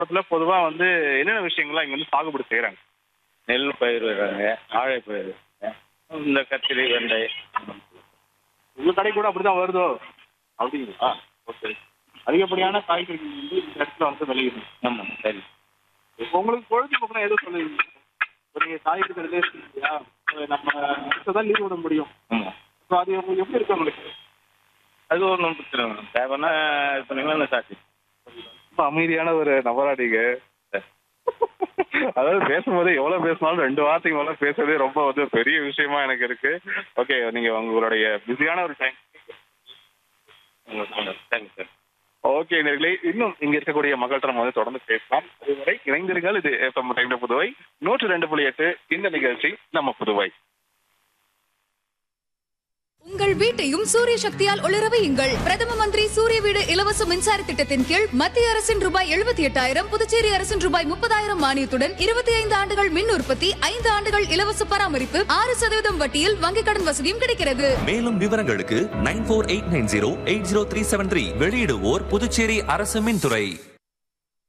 இடத்துல பொதுவா வந்து என்னென்ன விஷயங்கள்லாம் இங்க வந்து சாகுபடி செய்யறாங்க நெல் பயிர் வர்றாங்க வாழை பயிர் இந்த கத்திரி வெண்டை உங்க கடை கூட அப்படிதான் வருதோ அப்படிங்களா ஓகே அதிகப்படியான காய்கறிகள் வந்து இந்த இடத்துல வந்து விளையுது ஆமாம் சரி இப்போ உங்களுக்கு பொழுதுபோக்குனா எதுவும் சொல்லுவீங்க இப்போ நீங்க காய்கறி கடையிலே இருக்கீங்களா இப்போ நம்ம தான் லீவ் விட முடியும் ஆமாம் ஸோ அது உங்களுக்கு எப்படி இருக்கு உங்களுக்கு அது ஒன்றும் பிரச்சனை இல்லை தேவைன்னா இது பண்ணிங்களா சாட்சி ரொம்ப அமைதியான ஒரு நபரா நீங்க அதாவது பேசும்போது எவ்வளவு பேசினாலும் ரெண்டு வார்த்தைக்கு மேல பேசுறதே ரொம்ப வந்து பெரிய விஷயமா எனக்கு இருக்கு ஓகே நீங்க உங்களுடைய பிஸியான ஒரு டைம் தேங்க்ஸ் சார் ஓகே நேர்களே இன்னும் இங்க இருக்கக்கூடிய மக்கள்கிட்ட நம்ம வந்து தொடர்ந்து பேசலாம் அதுவரை இணைந்திருங்கள் இது எஃப்எம் டைம்ல புதுவை நூற்று ரெண்டு புள்ளி எட்டு இந்த நிகழ்ச்சி நம்ம புதுவை உங்கள் வீட்டையும் சூரிய சக்தியால் ஒளிர வையுங்கள் பிரதம மந்திரி சூரிய வீடு இலவச மின்சார திட்டத்தின் கீழ் மத்திய அரசின் ரூபாய் எழுபத்தி எட்டாயிரம் புதுச்சேரி அரசின் ரூபாய் முப்பதாயிரம் மானியத்துடன் இருபத்தி ஐந்து ஆண்டுகள் மின் உற்பத்தி ஐந்து ஆண்டுகள் இலவச பராமரிப்பு ஆறு சதவீதம் வட்டியில் வங்கிக் கடன் வசதியும் கிடைக்கிறது மேலும் விவரங்களுக்கு nine four eight nine zero eight zero three seven three வெளியிடுவோர் புதுச்சேரி அரசு மின்துறை